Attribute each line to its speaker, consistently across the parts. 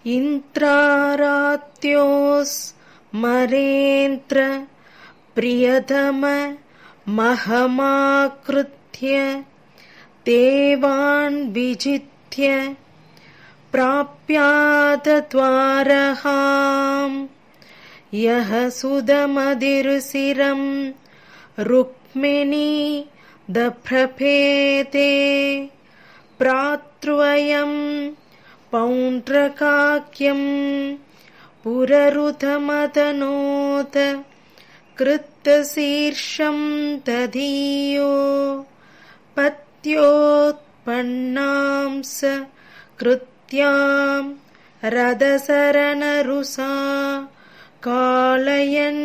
Speaker 1: इन्द्रारात्योऽस्मरेऽन्त्र प्रियतम महमाकृत्य देवान् विजित्य प्राप्यादद्वारहाम् यः सुदमदिरुसिरम् रुक्मिणी दभ्रपेते प्रातृवयम् पौण्ड्रकाक्यम् पुररुतमतनोत कृत्तशीर्षम् दधीयो पत्योत्पन्नांस कृत्याम् रदसरणरुसा காளையன்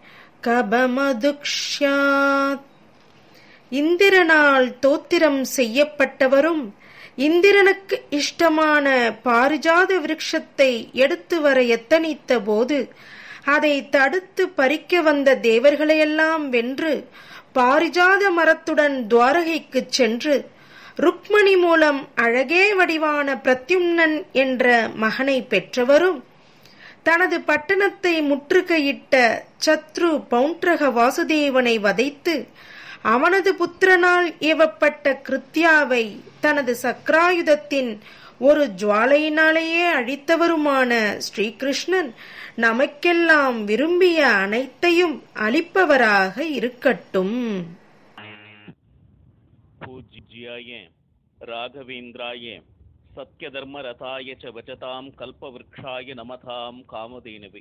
Speaker 1: கபமதுக்ஷாத் இந்திரனால் தோத்திரம் செய்யப்பட்டவரும் இந்திரனுக்கு இஷ்டமான பாரிஜாத விருட்சத்தை எடுத்து வர எத்தனித்த போது அதை தடுத்து பறிக்க வந்த தேவர்களையெல்லாம் வென்று பாரிஜாத மரத்துடன் துவாரகைக்குச் சென்று ருக்மணி மூலம் அழகே வடிவான பிரத்யும்னன் என்ற மகனை பெற்றவரும் தனது பட்டணத்தை முற்றுகையிட்ட சத்ரு பௌண்ட்ரக வாசுதேவனை வதைத்து அவனது புத்திரனால் ஏவப்பட்ட கிருத்யாவை தனது சக்ராயுதத்தின் ஒரு ஜுவாலையினாலேயே அழித்தவருமான ஸ்ரீகிருஷ்ணன் நமக்கெல்லாம் விரும்பிய அனைத்தையும் அளிப்பவராக இருக்கட்டும்
Speaker 2: पूज्याय राघवेन्द्राय सत्यधर्मरथाय च वचतां कल्पवृक्षाय नमतां कामधेनवे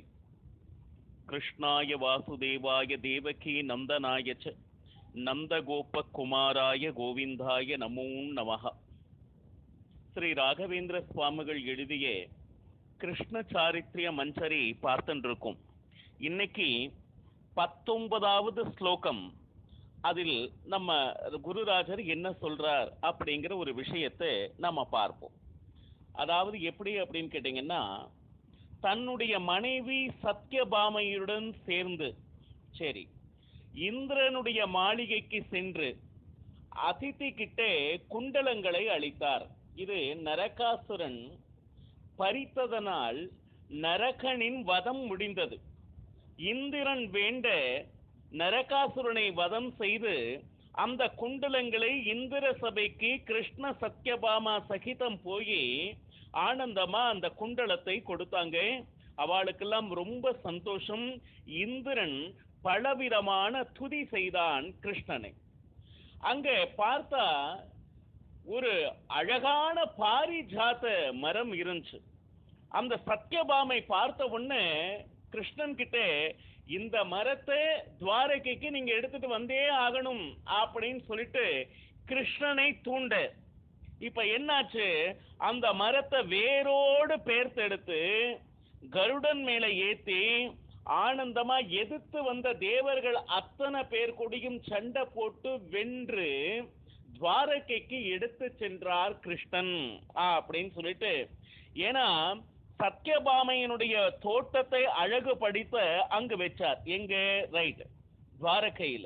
Speaker 2: कृष्णाय वासुदेवाय देवकी नन्दनाय च நந்தகோபகுமாராய கோவிந்தாய நமோ நமஹ ஸ்ரீ ராகவேந்திர சுவாமிகள் எழுதிய கிருஷ்ண சாரித்ரிய மஞ்சரி பார்த்துருக்கோம் இன்னைக்கு பத்தொன்பதாவது ஸ்லோகம் அதில் நம்ம குருராஜர் என்ன சொல்றார் அப்படிங்கிற ஒரு விஷயத்தை நம்ம பார்ப்போம் அதாவது எப்படி அப்படின்னு கேட்டீங்கன்னா தன்னுடைய மனைவி சத்யபாமையுடன் சேர்ந்து சரி இந்திரனுடைய மாளிகைக்கு சென்று அதிதி கிட்டே குண்டலங்களை அளித்தார் இது நரகாசுரன் பறித்ததனால் நரகனின் வதம் முடிந்தது இந்திரன் வேண்ட நரகாசுரனை வதம் செய்து அந்த குண்டலங்களை இந்திர சபைக்கு கிருஷ்ண சத்யபாமா சகிதம் போய் ஆனந்தமா அந்த குண்டலத்தை கொடுத்தாங்க அவளுக்கெல்லாம் ரொம்ப சந்தோஷம் இந்திரன் பலவிதமான துதி செய்தான் கிருஷ்ணனை அங்க பார்த்தா ஒரு அழகான பாரிஜாத மரம் இருந்துச்சு அந்த சத்யபாமை பார்த்த உடனே கிருஷ்ணன் கிட்ட இந்த மரத்தை துவாரகைக்கு நீங்க எடுத்துட்டு வந்தே ஆகணும் அப்படின்னு சொல்லிட்டு கிருஷ்ணனை தூண்ட இப்ப என்னாச்சு அந்த மரத்தை வேரோடு பேர்த்தெடுத்து கருடன் மேல ஏத்தி ஆனந்தமா எதிர்த்து வந்த தேவர்கள் அத்தனை பேர் கூடியும் சண்டை போட்டு வென்று துவாரகைக்கு எடுத்து சென்றார் கிருஷ்ணன் அப்படின்னு சொல்லிட்டு ஏன்னா சத்யபாமையினுடைய தோட்டத்தை அழகுபடுத்த அங்கு வச்சார் எங்க ரைட் துவாரகையில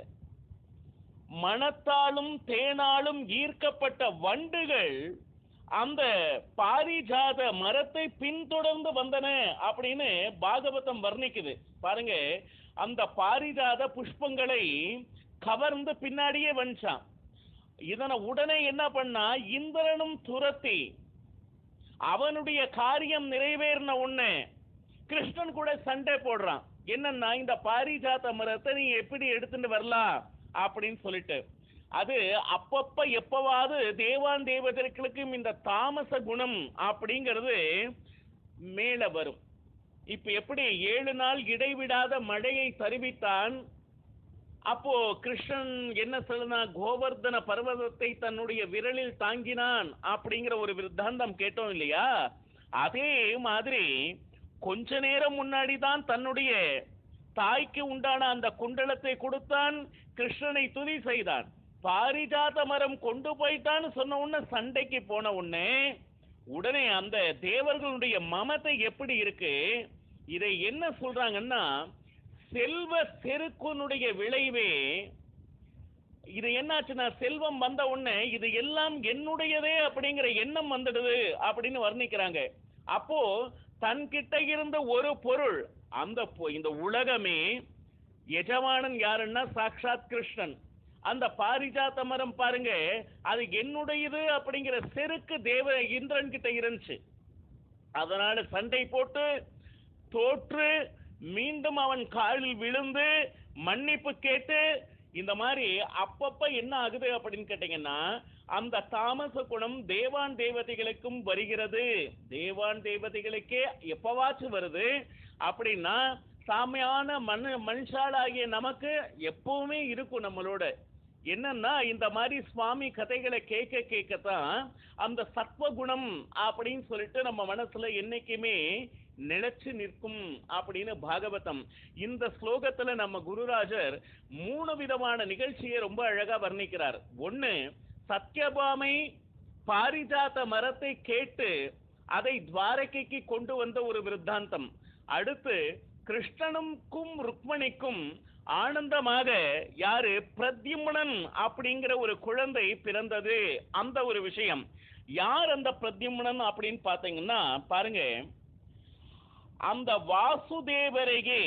Speaker 2: மனத்தாலும் தேனாலும் ஈர்க்கப்பட்ட வண்டுகள் அந்த பாரிஜாத மரத்தை பின்தொடர்ந்து வந்தன அப்படின்னு பாகவதம் வர்ணிக்குது பாருங்க அந்த பாரிஜாத புஷ்பங்களை கவர்ந்து பின்னாடியே வந்துச்சான் இதனை உடனே என்ன பண்ணா இந்திரனும் துரத்தி அவனுடைய காரியம் நிறைவேறின உடனே கிருஷ்ணன் கூட சண்டை போடுறான் என்னன்னா இந்த பாரிஜாத மரத்தை நீ எப்படி எடுத்துட்டு வரலாம் அப்படின்னு சொல்லிட்டு அது அப்பப்ப எப்பவாவது தேவான் தேவதற்களுக்கும் இந்த தாமச குணம் அப்படிங்கிறது மேல வரும் இப்ப எப்படி ஏழு நாள் இடைவிடாத மழையை தருவித்தான் அப்போ கிருஷ்ணன் என்ன சொல்லுனா கோவர்தன பர்வதத்தை தன்னுடைய விரலில் தாங்கினான் அப்படிங்கிற ஒரு விருத்தாந்தம் கேட்டோம் இல்லையா அதே மாதிரி கொஞ்ச நேரம் முன்னாடி தான் தன்னுடைய தாய்க்கு உண்டான அந்த குண்டலத்தை கொடுத்தான் கிருஷ்ணனை துதி செய்தான் பாரிஜாத மரம் கொண்டு போயிட்டான்னு சொன்ன உடனே சண்டைக்கு போன உடனே உடனே அந்த தேவர்களுடைய மமத்தை எப்படி இருக்கு இதை என்ன சொல்றாங்கன்னா செல்வ செருக்குனுடைய விளைவே இது என்னாச்சுன்னா செல்வம் வந்த உடனே இது எல்லாம் என்னுடையதே அப்படிங்கிற எண்ணம் வந்துடுது அப்படின்னு வர்ணிக்கிறாங்க அப்போ தன்கிட்ட இருந்த ஒரு பொருள் அந்த பொ- இந்த உலகமே எஜமானன் யாருன்னா சாக்ஷாத் கிருஷ்ணன் அந்த பாரிஜாத மரம் பாருங்க அது என்னுடையது அப்படிங்கிற செருக்கு தேவ இந்திரன் கிட்ட இருந்துச்சு அதனால சண்டை போட்டு தோற்று மீண்டும் அவன் காலில் விழுந்து மன்னிப்பு கேட்டு இந்த மாதிரி அப்பப்ப என்ன ஆகுது அப்படின்னு கேட்டீங்கன்னா அந்த தாமச குணம் தேவான் தேவதைகளுக்கும் வருகிறது தேவான் தேவதைகளுக்கே எப்பவாச்சும் வருது அப்படின்னா சாமியான மனு மனுஷாளாகிய நமக்கு எப்பவுமே இருக்கும் நம்மளோட என்னன்னா இந்த மாதிரி சுவாமி கதைகளை கேட்க கேட்கத்தான் அந்த சத்வகுணம் அப்படின்னு சொல்லிட்டு நம்ம மனசுல என்னைக்குமே நிலைச்சு நிற்கும் அப்படின்னு பாகவதம் இந்த ஸ்லோகத்துல நம்ம குருராஜர் மூணு விதமான நிகழ்ச்சியை ரொம்ப அழகா வர்ணிக்கிறார் ஒண்ணு சத்யபாமை பாரிஜாத மரத்தை கேட்டு அதை துவாரகைக்கு கொண்டு வந்த ஒரு விருத்தாந்தம் அடுத்து கிருஷ்ணனுக்கும் ருக்மணிக்கும் ஆனந்தமாக யாரு பிரத்யும்னன் அப்படிங்கிற ஒரு குழந்தை பிறந்தது அந்த ஒரு விஷயம் யார் அந்த பிரத்யும்னன் அப்படின்னு பாத்தீங்கன்னா பாருங்க அந்த வாசுதேவரையே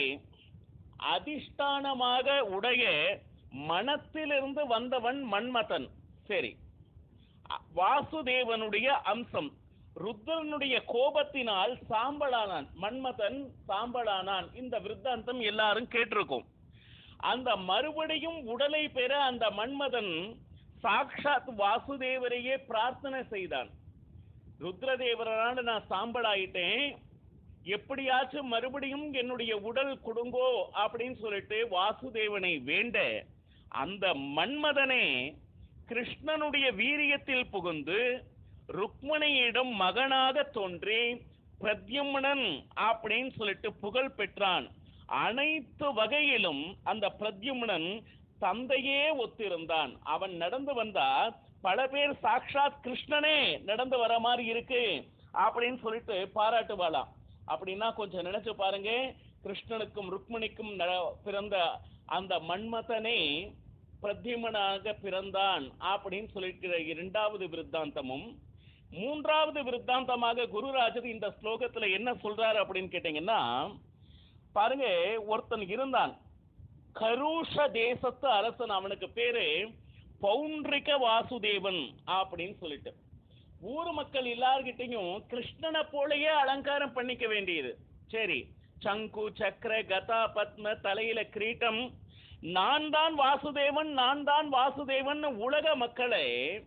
Speaker 2: அதிஷ்டானமாக உடைய மனத்திலிருந்து வந்தவன் மன்மதன் சரி அ- வாசுதேவனுடைய அம்சம் ருத்ரனுடைய கோபத்தினால் சாம்பலானான் மன்மதன் சாம்பலானான் இந்த விருத்தாந்தம் எல்லாரும் கேட்டிருக்கோம் அந்த மறுபடியும் உடலை பெற அந்த மன்மதன் சாக்ஷாத் வாசுதேவரையே பிரார்த்தனை செய்தான் ருத்ரதேவரான நான் சாம்பலாயிட்டேன் எப்படியாச்சும் மறுபடியும் என்னுடைய உடல் கொடுங்கோ அப்படின்னு சொல்லிட்டு வாசுதேவனை வேண்ட அந்த மன்மதனே கிருஷ்ணனுடைய வீரியத்தில் புகுந்து ருக்மணியிடம் மகனாக தோன்றி பிரத்யும்னன் அப்படின்னு சொல்லிட்டு புகழ் பெற்றான் அனைத்து வகையிலும் அந்த பிரத்யும்னன் தந்தையே ஒத்திருந்தான் அவன் நடந்து வந்தா பல பேர் சாக்ஷாத் கிருஷ்ணனே நடந்து வர மாதிரி இருக்கு அப்படின்னு சொல்லிட்டு பாராட்டுவாளாம் அப்படின்னா கொஞ்சம் நினைச்சு பாருங்க கிருஷ்ணனுக்கும் ருக்மணிக்கும் நட- பிறந்த அந்த மன்மதனே பிரத்யுமனாக பிறந்தான் அப்படின்னு சொல்லியிருக்கிற இரண்டாவது விருத்தாந்தமும் மூன்றாவது விருத்தாந்தமாக குருராஜர் இந்த ஸ்லோகத்துல என்ன சொல்றாரு அப்படின்னு கேட்டீங்கன்னா பாருங்க ஒருத்தன் இருந்தான் கருஷ தேசத்து அரசன் அவனுக்கு பேரு பௌண்ட்ரிக வாசுதேவன் அப்படின்னு சொல்லிட்டு ஊர் மக்கள் எல்லார்கிட்டையும் கிருஷ்ணனை போலயே அலங்காரம் பண்ணிக்க வேண்டியது சரி சங்கு சக்கர கதா பத்ம தலையில கிரீட்டம் நான் தான் வாசுதேவன் நான் தான் வாசுதேவன் உலக மக்களை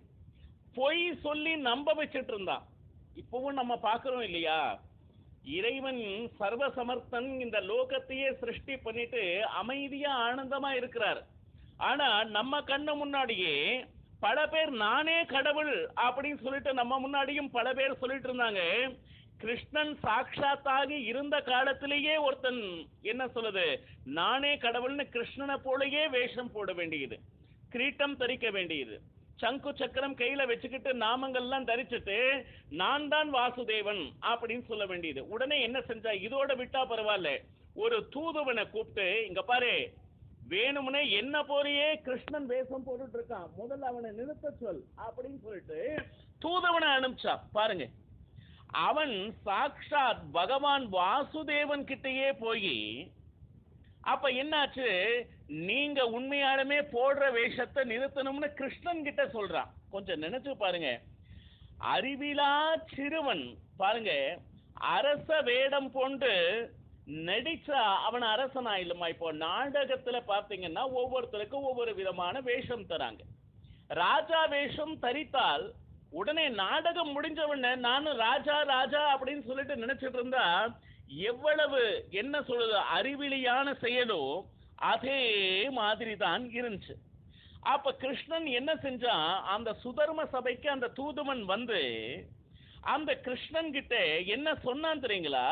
Speaker 2: பொய் சொல்லி நம்ப வச்சிட்டு இருந்தான் இப்பவும் நம்ம பார்க்கிறோம் இல்லையா இறைவன் சர்வ சமர்த்தன் இந்த லோகத்தையே சிருஷ்டி பண்ணிட்டு அமைதியா ஆனந்தமா இருக்கிறார் ஆனா நம்ம கண்ணு முன்னாடியே பல பேர் நானே கடவுள் அப்படின்னு சொல்லிட்டு நம்ம முன்னாடியும் பல பேர் சொல்லிட்டு இருந்தாங்க கிருஷ்ணன் சாட்சாத்தாகி இருந்த காலத்திலேயே ஒருத்தன் என்ன சொல்லுது நானே கடவுள்னு கிருஷ்ணனை போலயே வேஷம் போட வேண்டியது கிரீட்டம் தரிக்க வேண்டியது சங்கு சக்கரம் கையில வச்சுக்கிட்டு நாமங்கள்லாம் தரிச்சிட்டு நான் தான் வாசுதேவன் அப்படின்னு சொல்ல வேண்டியது உடனே என்ன செஞ்சா இதோட விட்டா பரவாயில்ல ஒரு தூதுவனை கூப்பிட்டு இங்க பாரு வேணும்னே என்ன போலயே கிருஷ்ணன் வேஷம் போட்டுட்டு இருக்கான் முதல்ல அவனை நிறுத்த சொல் அப்படின்னு சொல்லிட்டு தூதுவனை அனுப்பிச்சா பாருங்க அவன் சாக்ஷாத் பகவான் வாசுதேவன் கிட்டயே போய் அப்ப என்னாச்சு நீங்க உண்மையாலுமே போடுற வேஷத்தை நிறுத்தணும்னு கிருஷ்ணன் கிட்ட சொல்றான் கொஞ்சம் நினைச்சு பாருங்க அறிவிலா சிறுவன் பாருங்க அரச வேடம் கொண்டு நடிச்சா அவன் அரசனா இல்லைம்மா இப்போ நாடகத்துல பாத்தீங்கன்னா ஒவ்வொருத்தருக்கும் ஒவ்வொரு விதமான வேஷம் தராங்க ராஜா வேஷம் தரித்தால் உடனே நாடகம் முடிஞ்ச உடனே நானும் ராஜா ராஜா அப்படின்னு சொல்லிட்டு நினைச்சிட்டு இருந்தா எவ்வளவு என்ன சொல்றது அறிவிலியான செயலோ அதே மாதிரி தான் இருந்துச்சு அப்ப கிருஷ்ணன் என்ன செஞ்சான் அந்த சுதர்ம சபைக்கு அந்த தூதுவன் வந்து அந்த கிருஷ்ணன் கிட்ட என்ன சொன்னான் தெரியுங்களா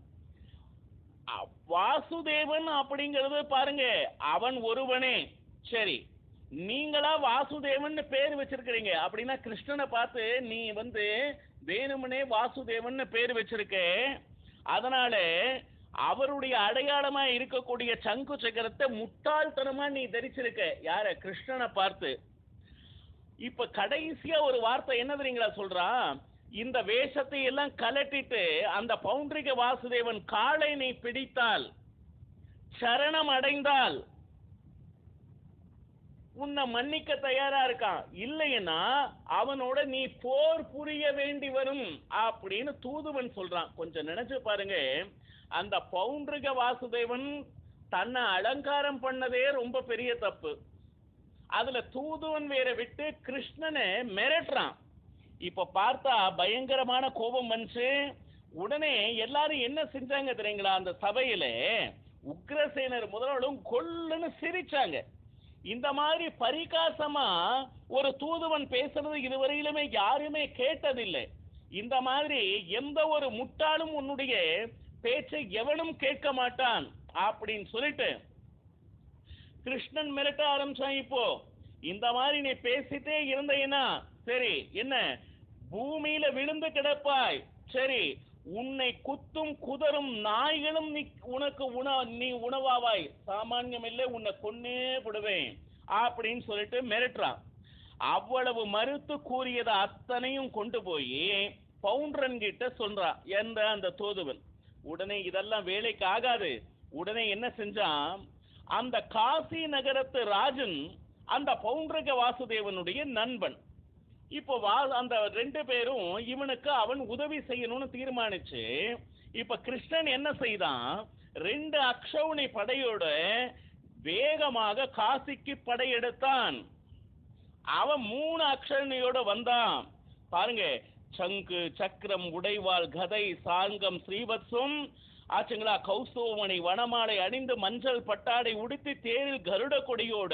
Speaker 2: அ- வாசுதேவன் அப்படிங்கிறது பாருங்க அவன் ஒருவனே சரி நீங்களா வாசுதேவன் பேர் வச்சிருக்கிறீங்க அப்படின்னா கிருஷ்ணனை பார்த்து நீ வந்து வேணுமனே வாசுதேவன் பேர் வச்சிருக்க அதனால அவருடைய அடையாளமா இருக்கக்கூடிய சங்கு சக்கரத்தை முட்டாள்தனமா நீ தரிச்சிருக்க யார கிருஷ்ணனை பார்த்து இப்ப கடைசியா ஒரு வார்த்தை என்ன தெரியுங்களா சொல்றான் இந்த வேஷத்தை எல்லாம் கலட்டிட்டு அந்த பௌண்டரிக வாசுதேவன் காலை நீ பிடித்தால் சரணம் அடைந்தால் உன்னை மன்னிக்க தயாரா இருக்கான் இல்லைன்னா அவனோட நீ போர் புரிய வேண்டி வரும் அப்படின்னு தூதுவன் சொல்றான் கொஞ்சம் நினைச்சு பாருங்க அந்த பௌண்டரிக வாசுதேவன் தன்னை அலங்காரம் பண்ணதே ரொம்ப பெரிய தப்பு அதுல தூதுவன் வேற விட்டு கிருஷ்ணனை மிரட்டுறான் இப்ப பார்த்தா பயங்கரமான கோபம் வந்துச்சு உடனே எல்லாரும் என்ன செஞ்சாங்க தெரியுங்களா அந்த சபையில உக்ரசேனர் முதலும் கொல்லுன்னு சிரிச்சாங்க இந்த மாதிரி பரிகாசமா ஒரு தூதுவன் பேசுறது இதுவரையிலுமே யாருமே கேட்டதில்லை இந்த மாதிரி எந்த ஒரு முட்டாளும் உன்னுடைய பேச்சை எவனும் கேட்க மாட்டான் அப்படின்னு சொல்லிட்டு கிருஷ்ணன் மிரட்ட ஆரம்பிச்சான் இப்போ இந்த மாதிரி நீ பேசிட்டே இருந்தீன்னா சரி என்ன பூமியில விழுந்து கிடப்பாய் சரி உன்னை குத்தும் குதரும் நாய்களும் நீ உனக்கு உண நீ உணவாவாய் சாமானியம் இல்லை உன்னை கொன்னே விடுவேன் அப்படின்னு சொல்லிட்டு மிரட்டுறான் அவ்வளவு மறுத்து கூறியதை அத்தனையும் கொண்டு போய் பவுண்டரன் கிட்ட சொல்றான் என்ற அந்த தூதுவன் உடனே இதெல்லாம் வேலைக்கு ஆகாது உடனே என்ன செஞ்சான் அந்த காசி நகரத்து ராஜன் அந்த பவுண்டரக வாசுதேவனுடைய நண்பன் இப்போ வா அந்த ரெண்டு பேரும் இவனுக்கு அவன் உதவி செய்யணும்னு தீர்மானிச்சு இப்ப கிருஷ்ணன் என்ன செய்தான் ரெண்டு அக்ஷௌனி படையோட வேகமாக காசிக்கு படையெடுத்தான் அவன் மூணு அக்ஷரணியோட வந்தான் பாருங்க சங்கு சக்கரம் உடைவாள் கதை சாங்கம் ஸ்ரீவத்சம் ஆச்சுங்களா கௌஸ்துவமணி வனமாலை அணிந்து மஞ்சள் பட்டாடை உடுத்தி தேரில் கருட கொடியோட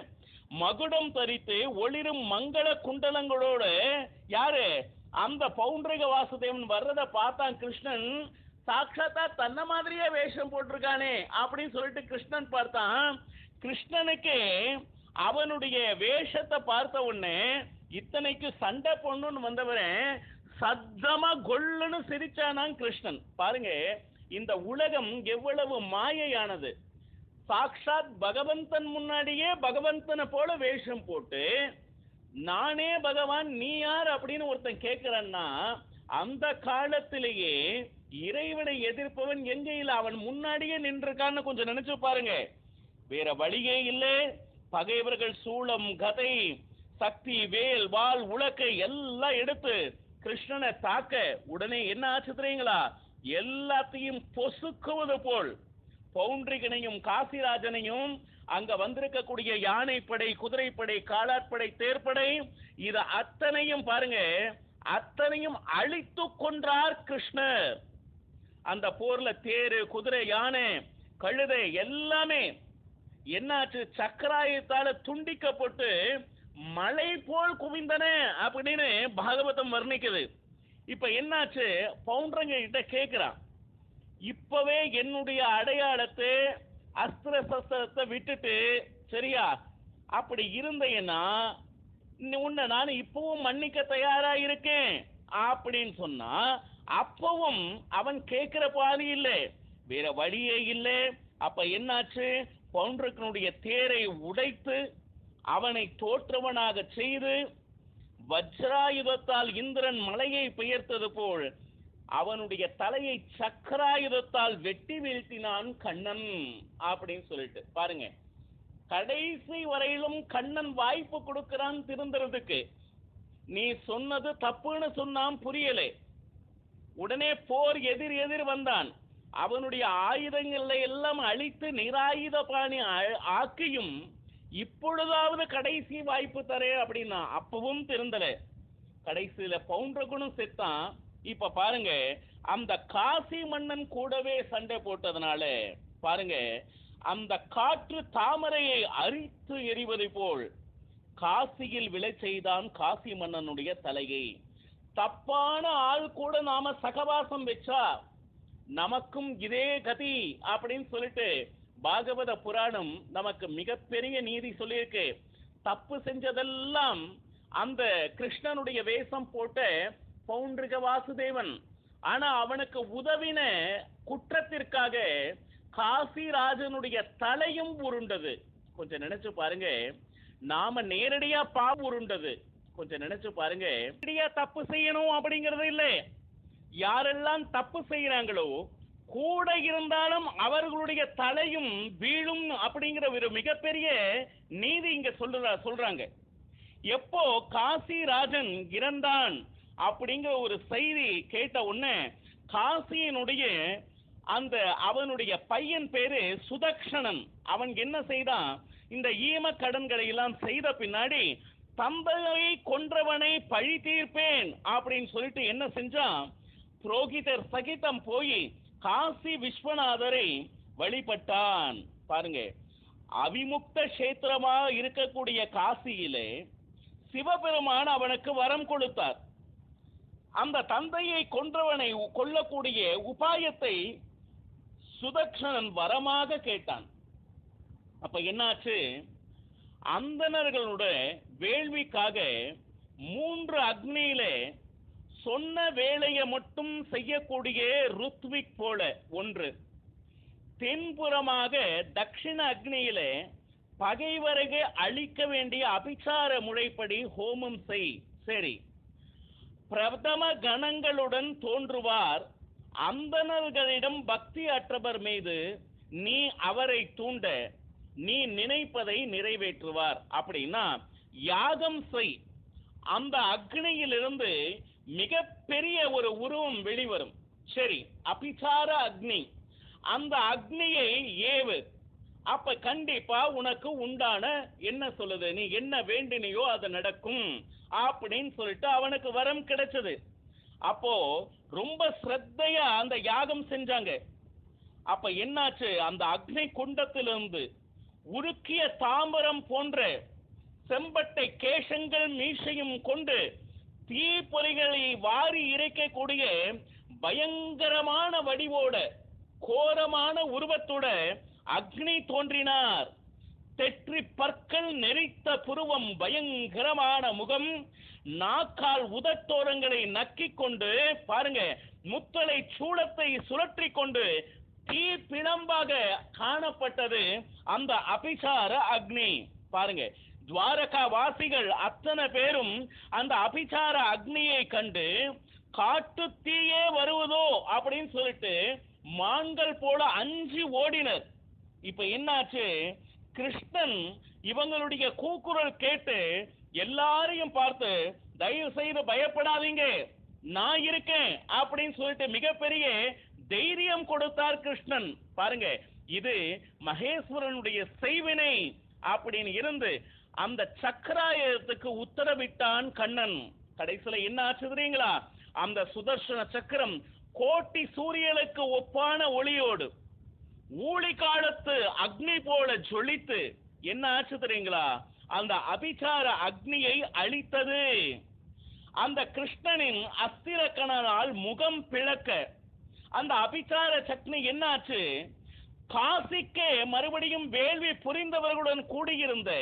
Speaker 2: மகுடம் தரித்து ஒளிரும் மங்கள குண்டலங்களோட யாரு அந்த பௌண்டரிக வாசுதேவன் வர்றத பார்த்தான் கிருஷ்ணன் சாட்சாத்தா தன்ன மாதிரியே வேஷம் போட்டிருக்கானே அப்படின்னு சொல்லிட்டு கிருஷ்ணன் பார்த்தான் கிருஷ்ணனுக்கு அவனுடைய வேஷத்தை பார்த்த உடனே இத்தனைக்கு சண்டை பொண்ணுன்னு வந்தவரன் சத்தமா கொல்லுன்னு சிரிச்சானான் கிருஷ்ணன் பாருங்க இந்த உலகம் எவ்வளவு மாயையானது சாக்ஷாத் பகவந்தன் முன்னாடியே பகவந்தனை போல வேஷம் போட்டு நானே பகவான் நீ யார் அப்படின்னு ஒருத்தன் கேட்கிறான்னா அந்த காலத்திலேயே இறைவனை எதிர்ப்பவன் எங்க இல்ல அவன் முன்னாடியே நின்றுருக்கான்னு கொஞ்சம் நினைச்சு பாருங்க வேற வழியே இல்லை பகைவர்கள் சூளம் கதை சக்தி வேல் வாள் உலக்கை எல்லாம் எடுத்து கிருஷ்ணனை தாக்க உடனே என்ன ஆச்சு தெரியுங்களா எல்லாத்தையும் பொசுக்குவது போல் பவுண்டரிகனையும் காசிராஜனையும் அங்க வந்திருக்கக்கூடிய யானைப்படை குதிரைப்படை காலாட்படை தேர்ப்படை இது அத்தனையும் பாருங்க அத்தனையும் அழித்து கொன்றார் கிருஷ்ணர் அந்த போர்ல தேரு குதிரை யானை கழுதை எல்லாமே என்னாச்சு சக்கராயத்தால துண்டிக்கப்பட்டு மலை போல் குவிந்தன அப்படின்னு பாகவதம் வர்ணிக்குது இப்ப என்னாச்சு பவுண்டரங்க கிட்ட கேக்குறான் இப்பவே என்னுடைய அடையாளத்தை அஸ்திர சஸ்திரத்தை விட்டுட்டு சரியா அப்படி இருந்தேன்னா உன்னை நான் இப்பவும் மன்னிக்க தயாரா இருக்கேன் அப்படின்னு சொன்னா அப்பவும் அவன் கேட்கிற பாதி இல்லை வேற வழியே இல்லை அப்ப என்னாச்சு பவுண்டருக்கனுடைய தேரை உடைத்து அவனை தோற்றவனாக செய்து வஜ்ராயுதத்தால் இந்திரன் மலையை பெயர்த்தது போல் அவனுடைய தலையை சக்கராயுதத்தால் வெட்டி வீழ்த்தினான் கண்ணன் அப்படின்னு சொல்லிட்டு பாருங்க கடைசி வரையிலும் கண்ணன் வாய்ப்பு கொடுக்கிறான் திருந்துறதுக்கு நீ சொன்னது தப்புன்னு சொன்னான் புரியலே உடனே போர் எதிர் எதிர் வந்தான் அவனுடைய ஆயுதங்களை எல்லாம் அழித்து நிராயுத பாணி ஆ- ஆக்கியும் இப்பொழுதாவது கடைசி வாய்ப்பு தரே அப்படின்னா அப்பவும் திருந்தல கடைசியில பவுண்டகுணும் செத்தான் இப்ப பாருங்க அந்த காசி மன்னன் கூடவே சண்டை போட்டதுனால பாருங்க அந்த காற்று தாமரையை அரித்து எறிவது போல் காசியில் விழச் செய்தான் காசி மன்னனுடைய தலையை தப்பான ஆள் கூட நாம சகவாசம் வச்சா நமக்கும் இதே கதி அப்படின்னு சொல்லிட்டு பாகவத புராணம் நமக்கு மிகப்பெரிய நீதி சொல்லியிருக்கு தப்பு செஞ்சதெல்லாம் அந்த கிருஷ்ணனுடைய வேஷம் போட்ட பௌண்டரிக வாசுதேவன் ஆனா அவனுக்கு உதவின குற்றத்திற்காக காசிராஜனுடைய தலையும் உருண்டது கொஞ்சம் நினைச்சு பாருங்க நாம நேரடியா பாவம் உருண்டது கொஞ்சம் நினைச்சு பாருங்க இப்படியா தப்பு செய்யணும் அப்படிங்கறது இல்ல யாரெல்லாம் தப்பு செய்யறாங்களோ கூட இருந்தாலும் அவர்களுடைய தலையும் வீழும் அப்படிங்கிற ஒரு மிகப்பெரிய நீதி இங்க சொல்ற சொல்றாங்க எப்போ காசி ராஜன் இறந்தான் அப்படிங்கிற ஒரு செய்தி கேட்ட உடனே காசியினுடைய அந்த அவனுடைய பையன் பேரு சுதக்ஷணன் அவன் என்ன செய்தான் இந்த ஈம கடன்களை எல்லாம் செய்த பின்னாடி தந்தையை கொன்றவனை பழி தீர்ப்பேன் அப்படின்னு சொல்லிட்டு என்ன செஞ்சான் புரோகிதர் சகிதம் போய் காசி விஸ்வநாதரை வழிபட்டான் பாருங்க அவிமுக்த கஷேத்திரமா இருக்கக்கூடிய காசியிலே சிவபெருமான் அவனுக்கு வரம் கொடுத்தார் அந்த தந்தையை கொன்றவனை கொல்லக்கூடிய உபாயத்தை சுதக்ஷணன் வரமாக கேட்டான் அப்ப என்னாச்சு அந்தணர்களுடைய வேள்விக்காக மூன்று அக்னியிலே சொன்ன வேலையை மட்டும் செய்யக்கூடிய ருத்விக் போல ஒன்று தென்புறமாக தட்சிண அக்னியிலே பகைவரகு அழிக்க வேண்டிய அபிச்சார முறைப்படி ஹோமம் செய் சரி பிரதம கணங்களுடன் தோன்றுவார் அந்தணர்களிடம் பக்தி அற்றவர் மீது நீ அவரை தூண்ட நீ நினைப்பதை நிறைவேற்றுவார் அப்படின்னா யாகம் செய் அந்த அக்னியிலிருந்து மிகப்பெரிய ஒரு உருவம் வெளிவரும் சரி அபிச்சார அக்னி அந்த அக்னியை ஏவு அப்ப கண்டிப்பா உனக்கு உண்டான என்ன சொல்லுது நீ என்ன வேண்டினியோ அது நடக்கும் அப்படின்னு சொல்லிட்டு அவனுக்கு வரம் கிடைச்சது அப்போ ரொம்ப ஸ்ரத்தையா அந்த யாகம் செஞ்சாங்க அப்ப என்னாச்சு அந்த அக்னி குண்டத்திலிருந்து உருக்கிய தாமரம் போன்ற செம்பட்டை கேசங்கள் மீசையும் கொண்டு தீப்பொறிகளை வாரி இறைக்கக்கூடிய பயங்கரமான வடிவோட கோரமான உருவத்தோட அக்னி தோன்றினார் தெற்றி பற்கள் நெறித்த புருவம் பயங்கரமான முகம் நாக்கால் உதட்டோரங்களை நக்கிக் கொண்டு பாருங்க முத்தலை சூளத்தை சுழற்றி கொண்டு தீ பிளம்பாக காணப்பட்டது அந்த அபிசார அக்னி பாருங்க துவாரகா வாசிகள் அத்தனை பேரும் அந்த அபிசார அக்னியை கண்டு காட்டு தீயே வருவதோ அப்படின்னு சொல்லிட்டு மான்கள் போல அஞ்சு ஓடினர் இப்ப என்னாச்சு கிருஷ்ணன் இவங்களுடைய கூக்குரல் கேட்டு எல்லாரையும் பார்த்து தயவு செய்து பயப்படாதீங்க நான் இருக்கேன் அப்படின்னு சொல்லிட்டு மிகப்பெரிய தைரியம் கொடுத்தார் கிருஷ்ணன் பாருங்க இது மகேஸ்வரனுடைய செய்வினை அப்படின்னு இருந்து அந்த சக்கராயத்துக்கு உத்தரவிட்டான் கண்ணன் கடைசியில என்ன ஆச்சு தெரியுங்களா அந்த சுதர்சன சக்கரம் கோட்டி சூரியனுக்கு ஒப்பான ஒளியோடு ஊழி காலத்து அக்னி போல ஜொலித்து என்ன ஆச்சு தெரியுங்களா அந்த அபிச்சார அக்னியை அழித்தது அந்த கிருஷ்ணனின் அஸ்திரக்கணனால் முகம் பிளக்க அந்த அபிச்சார சக்னி என்னாச்சு காசிக்கே மறுபடியும் வேள்வி புரிந்தவர்களுடன் கூடியிருந்த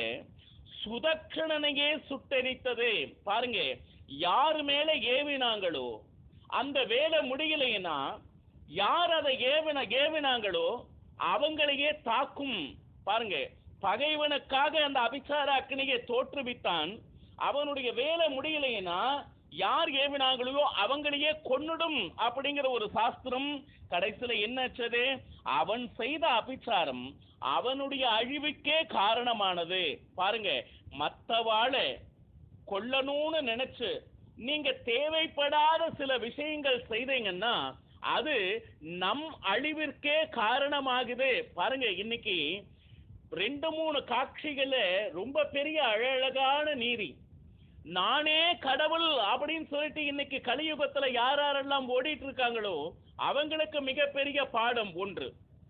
Speaker 2: சுதக்ஷணனையே சுட்டெரித்தது பாருங்க யாரு மேல ஏவினாங்களோ அந்த வேலை முடியலைன்னா யார் அதை ஏவின ஏவினாங்களோ அவங்களையே தாக்கும் பாருங்க பகைவனுக்காக அந்த அபிச்சார அக்னியை தோற்றுவித்தான் அவனுடைய வேலை முடியலைன்னா யார் ஏவினாங்களோ அவங்களையே கொன்னுடும் அப்படிங்கிற ஒரு சாஸ்திரம் கடைசியில என்னச்சது அவன் செய்த அபிச்சாரம் அவனுடைய அழிவுக்கே காரணமானது பாருங்க மத்தவாழ கொல்லணும்னு நினைச்சு நீங்க தேவைப்படாத சில விஷயங்கள் செய்தீங்கன்னா அது நம் அழிவிற்கே காரணமாகுது பாருங்க இன்னைக்கு ரெண்டு மூணு காட்சிகள ரொம்ப பெரிய அழகான நீதி நானே கடவுள் அப்படின்னு சொல்லிட்டு இன்னைக்கு கலியுகத்துல யார் யாரெல்லாம் ஓடிட்டு இருக்காங்களோ அவங்களுக்கு மிகப்பெரிய பாடம் ஒன்று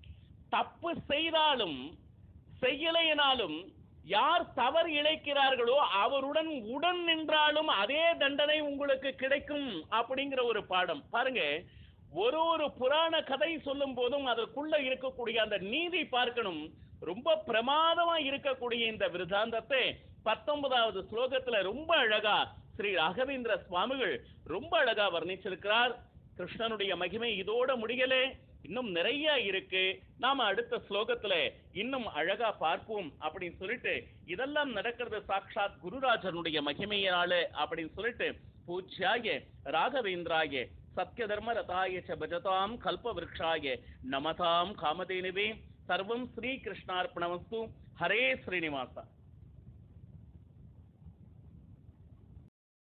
Speaker 2: தப்பு செய்தாலும் செய்யலையினாலும் யார் தவறு இழைக்கிறார்களோ அவருடன் உடன் நின்றாலும் அதே தண்டனை உங்களுக்கு கிடைக்கும் அப்படிங்கிற ஒரு பாடம் பாருங்க ஒரு ஒரு புராண கதை சொல்லும் போதும் அதற்குள்ள இருக்கக்கூடிய அந்த நீதி பார்க்கணும் ரொம்ப பிரமாதமா இருக்கக்கூடிய இந்த விருதாந்தத்தை பத்தொன்பதாவது ஸ்லோகத்துல ரொம்ப அழகா ஸ்ரீ ராகவேந்திர சுவாமிகள் ரொம்ப அழகா வர்ணிச்சிருக்கிறார் கிருஷ்ணனுடைய மகிமை இதோட முடியலே இன்னும் நிறைய இருக்கு நாம அடுத்த ஸ்லோகத்துல இன்னும் அழகா பார்ப்போம் அப்படின்னு சொல்லிட்டு இதெல்லாம் நடக்கிறது சாக்ஷாத் குருராஜனுடைய மகிமையினால அப்படின்னு சொல்லிட்டு பூஜ்யாய ராகவேந்திராய சத்ய தர்ம ரதாய ச பஜதாம் கல்ப விருக்ஷாய நமதாம் காமதேனுவே சர்வம் ஸ்ரீ கிருஷ்ணார்ப்பணமஸ்து ஹரே ஸ்ரீனிவாசா